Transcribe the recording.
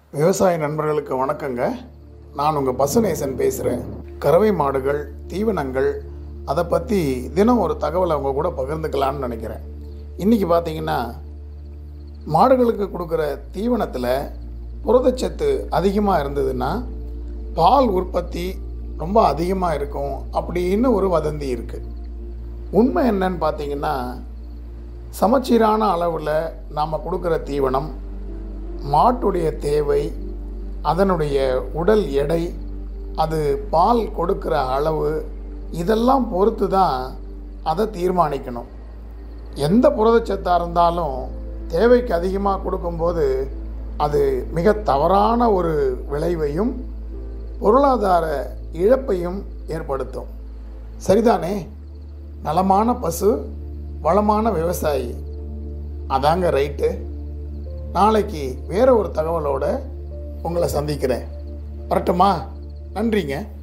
விவசாய நண்பர்களுக்கு வணக்கங்க நான் உங்கள் பசுநேசன் பேசுகிறேன் கறவை மாடுகள் தீவனங்கள் அதை பற்றி தினம் ஒரு தகவலை அவங்க கூட பகிர்ந்துக்கலான்னு நினைக்கிறேன் இன்றைக்கி பார்த்தீங்கன்னா மாடுகளுக்கு கொடுக்குற தீவனத்தில் புரதச்சத்து அதிகமாக இருந்ததுன்னா பால் உற்பத்தி ரொம்ப அதிகமாக இருக்கும் அப்படின்னு ஒரு வதந்தி இருக்குது உண்மை என்னன்னு பார்த்தீங்கன்னா சமச்சீரான அளவில் நாம் கொடுக்குற தீவனம் மாட்டுடைய தேவை அதனுடைய உடல் எடை அது பால் கொடுக்குற அளவு இதெல்லாம் பொறுத்து தான் அதை தீர்மானிக்கணும் எந்த புரதச்சத்தாக இருந்தாலும் தேவைக்கு அதிகமாக கொடுக்கும்போது அது மிக தவறான ஒரு விளைவையும் பொருளாதார இழப்பையும் ஏற்படுத்தும் சரிதானே நலமான பசு வளமான விவசாயி அதாங்க ரைட்டு நாளைக்கு வேற ஒரு தகவலோட உங்களை சந்திக்கிறேன் வரட்டுமா நன்றிங்க